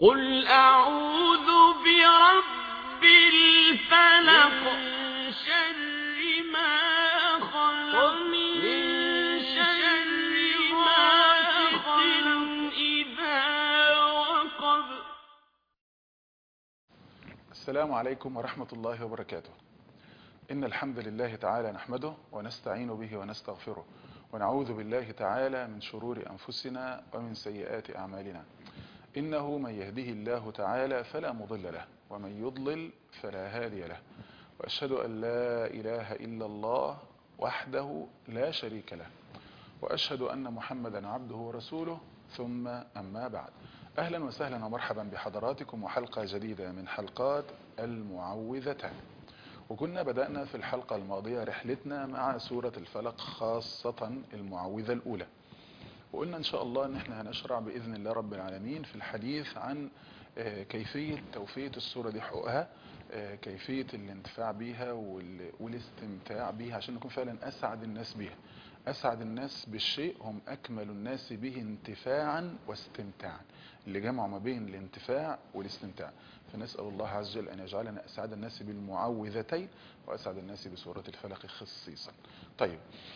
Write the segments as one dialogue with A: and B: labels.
A: قل أعوذ برب الفلق من شر ما خلق من شر غاسق إذا وقب
B: السلام عليكم ورحمة الله وبركاته إن الحمد لله تعالى نحمده ونستعين به ونستغفره ونعوذ بالله تعالى من شرور أنفسنا ومن سيئات أعمالنا إنه من يهده الله تعالى فلا مضل له ومن يضلل فلا هادي له وأشهد أن لا إله إلا الله وحده لا شريك له وأشهد أن محمدا عبده ورسوله ثم أما بعد أهلا وسهلا ومرحبا بحضراتكم وحلقة جديدة من حلقات المعوذتان وكنا بدأنا في الحلقة الماضية رحلتنا مع سورة الفلق خاصة المعوذة الأولى وقلنا إن شاء الله أن احنا هنشرع بإذن الله رب العالمين في الحديث عن آه، كيفية توفية السورة دي حقوقها آه، كيفية الانتفاع بيها وال- والاستمتاع بيها عشان نكون فعلا أسعد الناس بيها أسعد الناس بالشيء هم أكمل الناس به انتفاعا واستمتاعا اللي جمعوا ما بين الانتفاع والاستمتاع فنسأل الله عز وجل أن يجعلنا أسعد الناس بالمعوذتين وأسعد الناس بسورة الفلق خصيصا طيب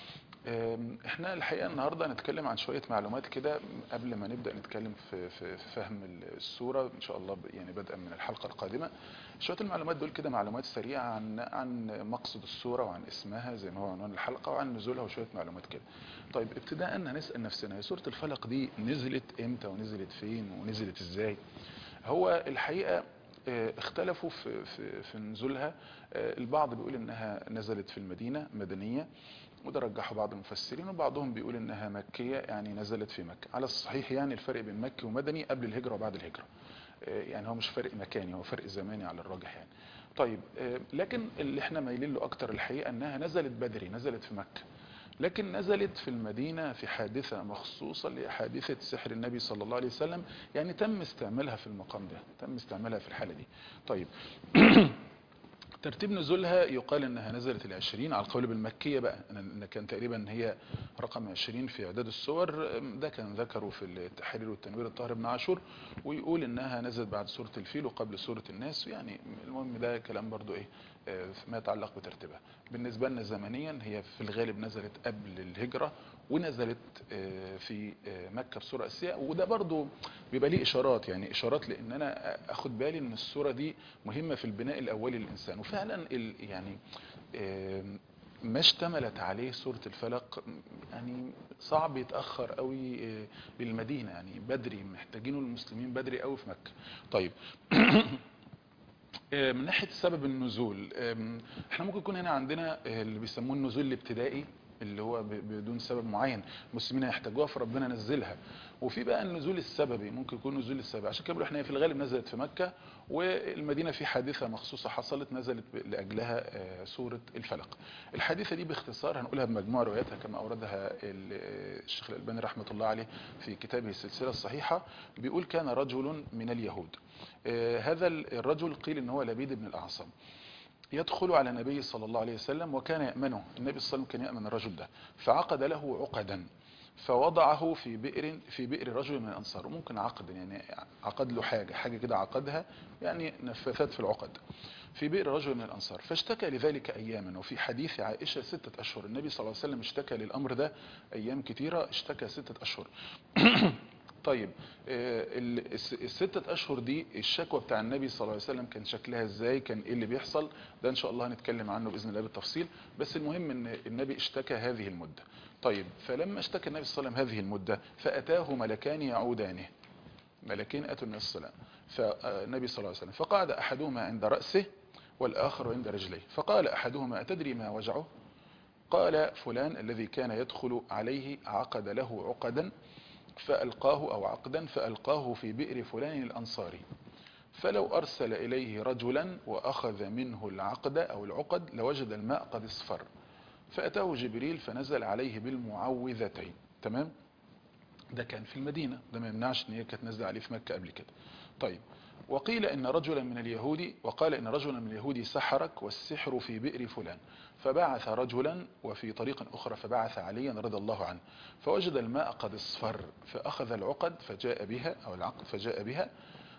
B: أم، احنا الحقيقة النهاردة هنتكلم عن شوية معلومات كده قبل ما نبدأ نتكلم في, في, في فهم السورة ان شاء الله ب- يعني بدءا من الحلقة القادمة شوية المعلومات دول كده معلومات سريعة عن عن مقصد السورة وعن اسمها زي ما هو عنوان الحلقة وعن نزولها وشوية معلومات كده طيب ابتداء هنسأل نفسنا هي سورة الفلق دي نزلت امتى ونزلت فين ونزلت ازاي هو الحقيقة آه، اختلفوا في, في, في نزولها آه، البعض بيقول انها نزلت في المدينة مدنية وده رجحه بعض المفسرين وبعضهم بيقول انها مكية يعني نزلت في مكة على الصحيح يعني الفرق بين مكي ومدني قبل الهجرة وبعد الهجرة آه، يعني هو مش فرق مكاني هو فرق زماني على الراجح يعني طيب آه، لكن اللي احنا مايلين له اكتر الحقيقة انها نزلت بدري نزلت في مكة لكن نزلت في المدينة في حادثة مخصوصة لحادثة سحر النبي صلى الله عليه وسلم يعني تم استعمالها في المقام ده تم استعمالها في الحالة دي طيب ترتيب نزولها يقال انها نزلت العشرين على القول بالمكية بقى ان إن كان تقريبا هي رقم عشرين في اعداد السور ده كان ذكره في التحرير والتنوير الطاهر بن عاشور ويقول انها نزلت بعد سورة الفيل وقبل سورة الناس يعني المهم ده كلام برضو ايه آه، فيما يتعلق بترتيبها بالنسبة لنا زمنيا هي في الغالب نزلت قبل الهجرة ونزلت آه، في آه، مكة بصورة أساسية وده برضو بيبقى ليه إشارات يعني إشارات لأن أنا أخد بالي أن الصورة دي مهمة في البناء الأولي للإنسان وفعلا ال- يعني آم، ما اشتملت عليه سورة الفلق يعني صعب يتأخر قوي آه، للمدينة يعني بدري محتاجينه المسلمين بدري قوي في مكة طيب آه، من ناحية سبب النزول آم، احنا ممكن يكون هنا عندنا آه، اللي بيسموه النزول الابتدائي اللي هو ب- بدون سبب معين المسلمين هيحتاجوها فربنا نزلها وفي بقى النزول السببي ممكن يكون نزول السببي عشان كده بيقولوا احنا في الغالب نزلت في مكة والمدينة في حادثة مخصوصة حصلت نزلت ب- لأجلها آه، سورة الفلق الحادثة دي باختصار هنقولها بمجموع رواياتها كما أوردها ال- آه، الشيخ الألباني رحمة الله عليه في كتابه السلسلة الصحيحة بيقول كان رجل من اليهود آه، هذا الرجل قيل ان هو لبيد بن الأعصم يدخل على النبي صلى الله عليه وسلم وكان يأمنه النبي صلى الله عليه وسلم كان يأمن الرجل ده فعقد له عقدا فوضعه في بئر في بئر رجل من الأنصار وممكن عقد يعني عقد له حاجة حاجة كده عقدها يعني نفذت في العقد في بئر رجل من الأنصار فاشتكى لذلك أياما وفي حديث عائشة ستة أشهر النبي صلى الله عليه وسلم اشتكى للأمر ده أيام كتيرة اشتكى ستة أشهر طيب آه، ال- الس- الستة أشهر دي الشكوى بتاع النبي صلى الله عليه وسلم كان شكلها ازاي كان ايه اللي بيحصل ده ان شاء الله هنتكلم عنه بإذن الله بالتفصيل بس المهم ان النبي اشتكى هذه المدة طيب فلما اشتكى النبي صلى الله عليه وسلم هذه المدة فأتاه ملكان يعودانه ملكين أتوا النبي صلى الله عليه وسلم فالنبي صلى الله عليه وسلم فقعد أحدهما عند رأسه والآخر عند رجليه فقال أحدهما أتدري ما وجعه قال فلان الذي كان يدخل عليه عقد له عقدا فألقاه أو عقدا فألقاه في بئر فلان الأنصاري فلو أرسل إليه رجلا وأخذ منه العقد أو العقد لوجد الماء قد اصفر فأتاه جبريل فنزل عليه بالمعوذتين تمام ده كان في المدينة ده ما يمنعش ان هي كانت نازله عليه في مكة قبل كده طيب وقيل ان رجلا من اليهود وقال ان رجلا من اليهود سحرك والسحر في بئر فلان فبعث رجلا وفي طريق اخرى فبعث عليا رضي الله عنه فوجد الماء قد اصفر فاخذ العقد فجاء بها او العقد فجاء بها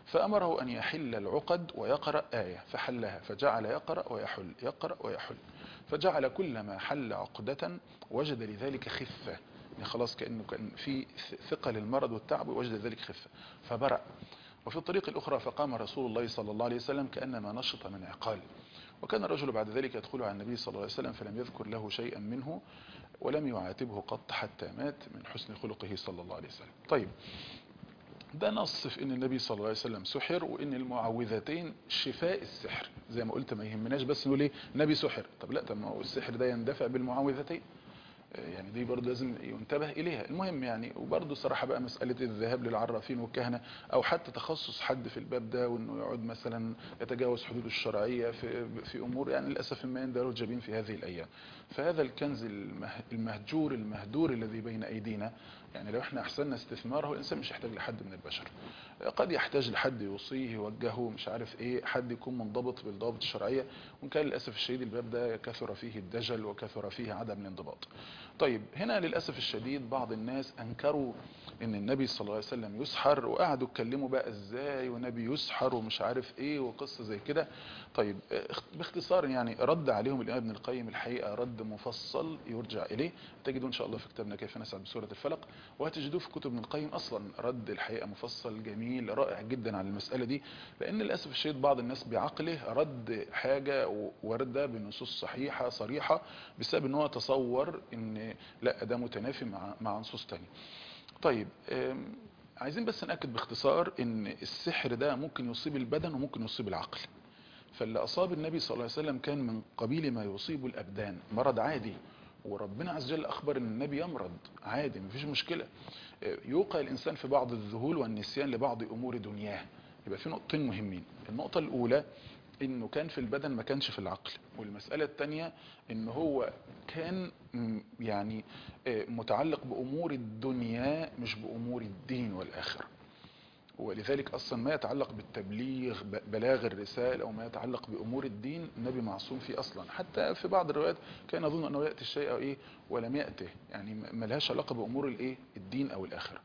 B: فأمره أن يحل العقد ويقرأ آية فحلها فجعل يقرأ ويحل يقرأ ويحل فجعل كلما حل عقدة وجد لذلك خفة يعني خلاص كأنه كان في ثقل المرض والتعب ووجد ذلك خفة فبرأ وفي الطريق الأخرى فقام رسول الله صلى الله عليه وسلم كأنما نشط من عقال وكان الرجل بعد ذلك يدخل على النبي صلى الله عليه وسلم فلم يذكر له شيئا منه ولم يعاتبه قط حتى مات من حسن خلقه صلى الله عليه وسلم طيب ده نص في ان النبي صلى الله عليه وسلم سحر وان المعوذتين شفاء السحر زي ما قلت ما يهمناش بس نقول ايه نبي سحر طب لا طب ما هو السحر ده يندفع بالمعوذتين يعني دي برضه لازم ينتبه إليها المهم يعني وبرضه صراحة بقى مسألة الذهاب للعرافين والكهنة أو حتى تخصص حد في الباب ده وأنه يقعد مثلا يتجاوز حدود الشرعية في, في أمور يعني للأسف ما يندروا الجبين في هذه الأيام فهذا الكنز المهجور المهدور الذي بين أيدينا يعني لو احنا احسننا استثماره الانسان مش يحتاج لحد من البشر قد يحتاج لحد يوصيه يوجهه مش عارف ايه حد يكون منضبط بالضوابط الشرعيه وان كان للاسف الشديد الباب ده كثر فيه الدجل وكثر فيه عدم الانضباط طيب هنا للاسف الشديد بعض الناس انكروا ان النبي صلى الله عليه وسلم يسحر وقعدوا يتكلموا بقى ازاي ونبي يسحر ومش عارف ايه وقصه زي كده طيب باختصار يعني رد عليهم الامام ابن القيم الحقيقه رد مفصل يرجع اليه تجدوا ان شاء الله في كتابنا كيف نسعد بسوره الفلق وهتجدوه في كتب ابن القيم اصلا رد الحقيقه مفصل جميل رائع جدا على المساله دي لان للاسف الشديد بعض الناس بعقله رد حاجه وارده بنصوص صحيحه صريحه بسبب ان هو تصور ان لا ده متنافي مع مع نصوص ثانيه طيب عايزين بس ناكد باختصار ان السحر ده ممكن يصيب البدن وممكن يصيب العقل فاللي اصاب النبي صلى الله عليه وسلم كان من قبيل ما يصيب الابدان مرض عادي وربنا عز وجل أخبر أن النبي يمرض عادي مفيش مشكلة يوقع الإنسان في بعض الذهول والنسيان لبعض أمور دنياه يبقى في نقطتين مهمين النقطة الأولى انه كان في البدن ما كانش في العقل والمسألة الثانية ان هو كان يعني متعلق بأمور الدنيا مش بأمور الدين والآخرة ولذلك أصلا ما يتعلق بالتبليغ بلاغ الرسالة أو ما يتعلق بأمور الدين النبي معصوم فيه أصلا حتى في بعض الروايات كان يظن أنه يأتي الشيء أو إيه ولم يأته يعني ما لهاش علاقة بأمور الإيه الدين أو الآخرة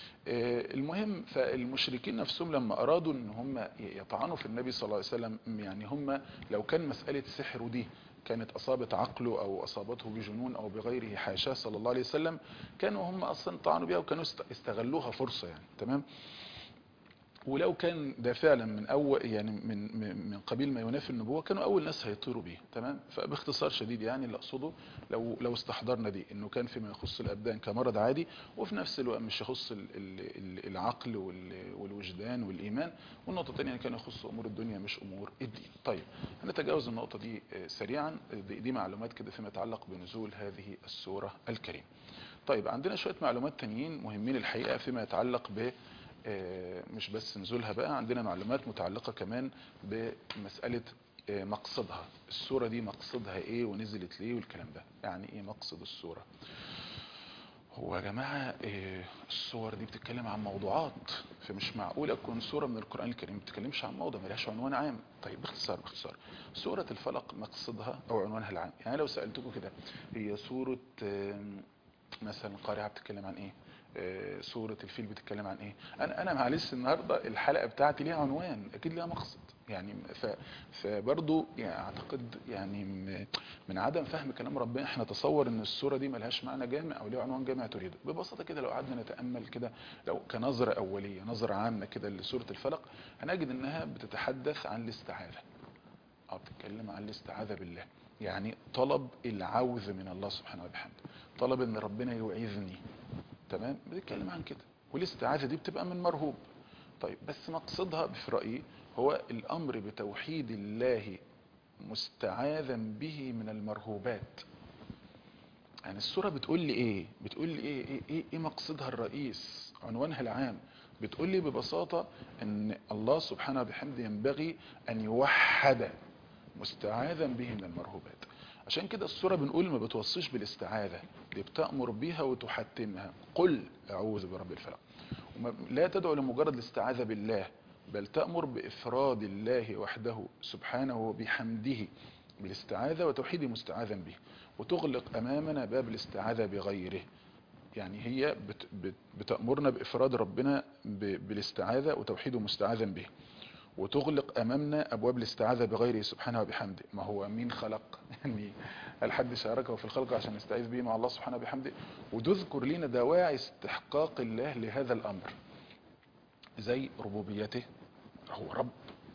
B: المهم فالمشركين نفسهم لما أرادوا أن هم يطعنوا في النبي صلى الله عليه وسلم يعني هم لو كان مسألة سحر دي كانت أصابت عقله أو أصابته بجنون أو بغيره حاشاه صلى الله عليه وسلم كانوا هم أصلا طعنوا بها وكانوا استغلوها فرصة يعني تمام ولو كان ده فعلا من اول يعني من من قبيل ما ينافي النبوه كانوا اول ناس هيطيروا بيه تمام فباختصار شديد يعني اللي اقصده لو لو استحضرنا دي انه كان فيما يخص الابدان كمرض عادي وفي نفس الوقت مش يخص العقل والوجدان والايمان والنقطه الثانيه كان يخص امور الدنيا مش امور الدين طيب هنتجاوز النقطه دي سريعا دي معلومات كده فيما يتعلق بنزول هذه السوره الكريمه طيب عندنا شويه معلومات تانيين مهمين الحقيقه فيما يتعلق ب مش بس نزولها بقى عندنا معلومات متعلقة كمان بمسألة مقصدها السورة دي مقصدها ايه ونزلت ليه والكلام ده يعني ايه مقصد السورة هو يا جماعة الصور دي بتتكلم عن موضوعات فمش معقول اكون سورة من القرآن الكريم ما بتتكلمش عن موضوع ملهاش عنوان عام طيب باختصار باختصار سورة الفلق مقصدها او عنوانها العام يعني لو سألتكم كده هي سورة مثلا القارعة بتتكلم عن ايه سورة الفيل بتتكلم عن ايه انا انا معلش النهاردة الحلقة بتاعتي ليها عنوان اكيد ليها مقصد يعني ف فبرضه يعني اعتقد يعني من عدم فهم كلام ربنا احنا تصور ان السورة دي ملهاش معنى جامع او ليها عنوان جامع تريده ببساطة كده لو قعدنا نتأمل كده لو كنظرة اولية نظرة عامة كده لسورة الفلق هنجد انها بتتحدث عن الاستعاذة او بتتكلم عن الاستعاذة بالله يعني طلب العوذ من الله سبحانه وبحمده طلب ان ربنا يعيذني تمام بتتكلم عن كده والاستعاذة دي بتبقى من مرهوب طيب بس مقصدها في رأيي هو الأمر بتوحيد الله مستعاذا به من المرهوبات يعني السورة بتقول لي ايه بتقول لي ايه ايه, إيه, إيه مقصدها الرئيس عنوانها العام بتقول لي ببساطة ان الله سبحانه وبحمده ينبغي ان يوحد مستعاذا به من المرهوبات عشان كده السورة بنقول ما بتوصيش بالاستعاذة دي بتأمر بها وتحتمها قل أعوذ برب الفلق لا تدعو لمجرد الاستعاذة بالله بل تأمر بإفراد الله وحده سبحانه وبحمده بالاستعاذة وتوحيد مستعاذا به وتغلق أمامنا باب الاستعاذة بغيره يعني هي بت بت بتأمرنا بإفراد ربنا ب- بالاستعاذة وتوحيده مستعاذا به وتغلق أمامنا أبواب الاستعاذة بغيره سبحانه وبحمده ما هو مين خلق يعني هل حد شاركه في الخلق عشان نستعيذ به مع الله سبحانه وبحمده وتذكر لنا دواعي استحقاق الله لهذا الأمر زي ربوبيته هو رب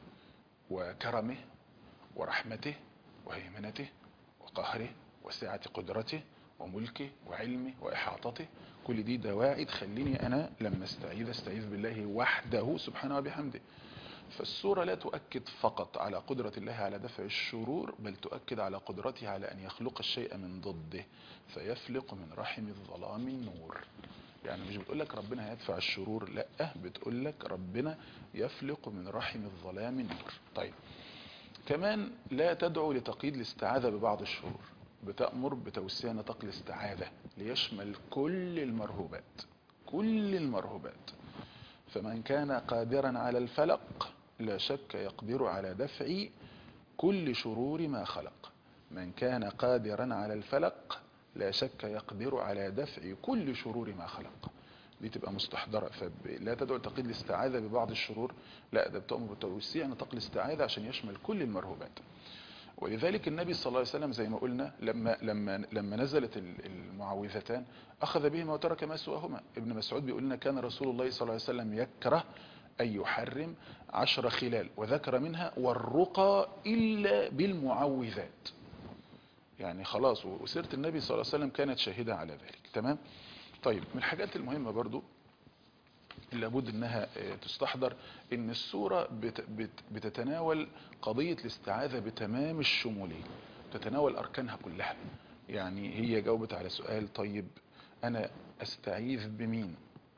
B: وكرمه ورحمته وهيمنته وقهره وسعة قدرته وملكه وعلمه وإحاطته كل دي دواعي تخليني أنا لما استعيذ استعيذ بالله وحده سبحانه وبحمده فالسورة لا تؤكد فقط على قدرة الله على دفع الشرور بل تؤكد على قدرته على أن يخلق الشيء من ضده فيفلق من رحم الظلام النور يعني مش بتقول لك ربنا هيدفع الشرور لا بتقول لك ربنا يفلق من رحم الظلام النور طيب كمان لا تدعو لتقييد الاستعاذة ببعض الشرور بتأمر بتوسيع نطاق الاستعاذة ليشمل كل المرهوبات كل المرهوبات فمن كان قادرا على الفلق لا شك يقدر على دفع كل شرور ما خلق من كان قادرا على الفلق لا شك يقدر على دفع كل شرور ما خلق دي تبقى مستحضرة فلا تدعو لتقييد الاستعاذة ببعض الشرور لا ده بتأمر بتوسيع نطاق الاستعاذة عشان يشمل كل المرهوبات ولذلك النبي صلى الله عليه وسلم زي ما قلنا لما لما لما نزلت ال- المعوذتان اخذ بهما وترك ما سواهما ابن مسعود بيقول لنا كان رسول الله صلى الله عليه وسلم يكره ان يحرم عشر خلال وذكر منها والرقى الا بالمعوذات يعني خلاص وسيره النبي صلى الله عليه وسلم كانت شاهده على ذلك تمام طيب من الحاجات المهمه برضو اللي لابد انها آه، تستحضر ان السورة بت بت بتتناول قضية الاستعاذة بتمام الشمولية تتناول اركانها كلها يعني هي جاوبت على سؤال طيب انا استعيذ بمين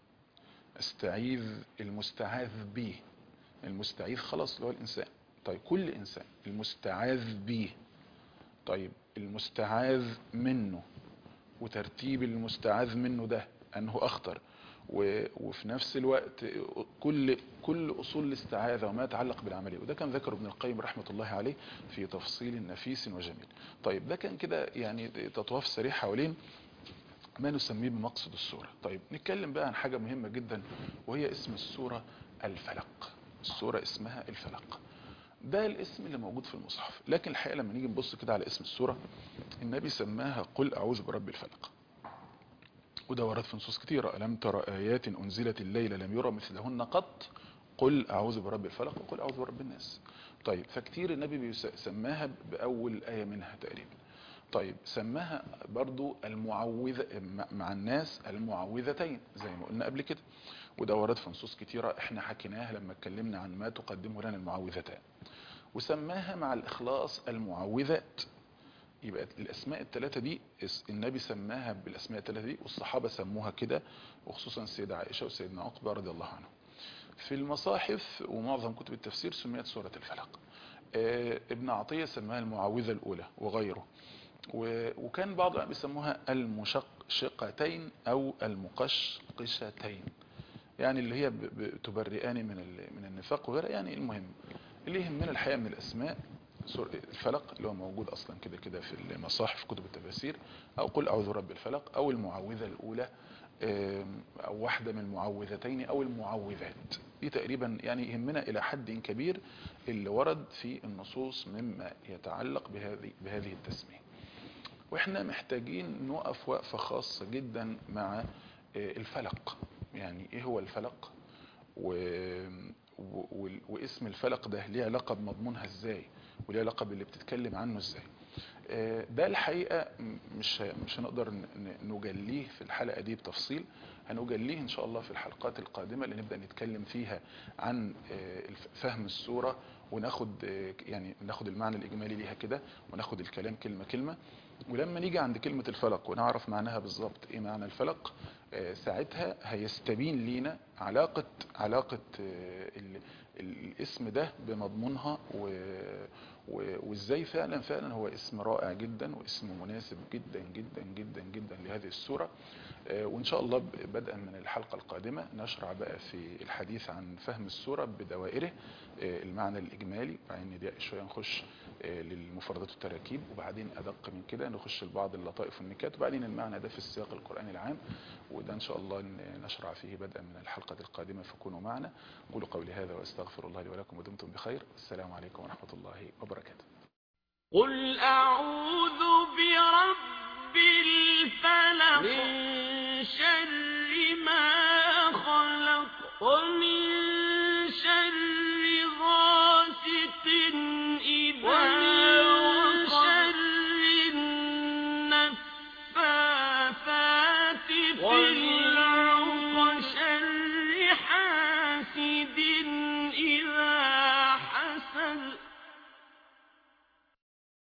B: استعيذ المستعاذ به المستعيذ خلاص اللي هو الانسان طيب كل انسان المستعاذ به طيب المستعاذ منه وترتيب المستعاذ منه ده انه اخطر و- وفي نفس الوقت كل كل اصول الاستعاذه وما يتعلق بالعمليه وده كان ذكره ابن القيم رحمه الله عليه في تفصيل نفيس وجميل طيب ده كان كده يعني تطواف سريع حوالين ما نسميه بمقصد السوره طيب نتكلم بقى عن حاجه مهمه جدا وهي اسم السوره الفلق السوره اسمها الفلق ده الاسم اللي موجود في المصحف لكن الحقيقه لما نيجي نبص كده على اسم السوره النبي سماها قل اعوذ برب الفلق وده ورد في نصوص كتيرة ألم ترى آيات أنزلت الليلة لم يرى مثلهن قط قل أعوذ برب الفلق وقل أعوذ برب الناس طيب فكتير النبي بيس- سماها بأول آية منها تقريبا طيب سماها برضو المعوذة مع- مع الناس المعوذتين زي ما قلنا قبل كده وده ورد في نصوص كتيرة احنا حكيناها لما اتكلمنا عن ما تقدمه لنا المعوذتان وسماها مع الإخلاص المعوذات يبقى الاسماء الثلاثه دي اس- النبي سماها بالاسماء الثلاثه دي والصحابه سموها كده وخصوصا السيده عائشه وسيدنا عقبه رضي الله عنهم في المصاحف ومعظم كتب التفسير سميت سوره الفلق آه، ابن عطيه سماها المعوذه الاولى وغيره و- وكان بعض العلماء بيسموها المشقشقتين او المقشقشتين يعني اللي هي ب- ب- تبرئان من ال- من النفاق وغيرها يعني المهم اللي يهمنا الحقيقه من الاسماء سور- الفلق اللي هو موجود اصلا كده كده في المصاحف كتب التفاسير او قل اعوذ برب الفلق او المعوذه الاولى آم، او واحده من المعوذتين او المعوذات دي تقريبا يعني يهمنا الى حد كبير اللي ورد في النصوص مما يتعلق بهذه بهذه التسميه واحنا محتاجين نقف وقفه خاصه جدا مع آه، الفلق يعني ايه هو الفلق و... و... وال- واسم الفلق ده ليه علاقة بمضمونها ازاي وليه علاقة باللي بتتكلم عنه ازاي آه، ده الحقيقة م- مش ه- مش هنقدر ن- ن- نجليه في الحلقة دي بتفصيل هنجليه ان شاء الله في الحلقات القادمة اللي نبدأ نتكلم فيها عن آه، الف- فهم السورة وناخد آه، يعني ناخد المعنى الإجمالي ليها كده وناخد الكلام كلمة كلمة ولما نيجي عند كلمة الفلق ونعرف معناها بالظبط ايه معنى الفلق آه، ساعتها هيستبين لينا علاقة علاقة آه، ال- ال- الاسم ده بمضمونها و- و- وازاي فعلا فعلا هو اسم رائع جدا واسم مناسب جدا جدا جدا جدا لهذه السورة آه، وان شاء الله ب- بدءا من الحلقة القادمة نشرع بقى في الحديث عن فهم السورة بدوائره آه، المعنى الإجمالي بعدين نضيق شوية نخش آه، للمفردات والتراكيب وبعدين ادق من كده نخش لبعض اللطائف والنكات وبعدين المعنى ده في السياق القرآني العام وده ان شاء الله ن- نشرع فيه بدءا من الحلقة القادمة فكونوا معنا قولوا قولي هذا واستغفر الله لي ولكم ودمتم بخير السلام عليكم ورحمة الله وبركاته
A: قل أعوذ برب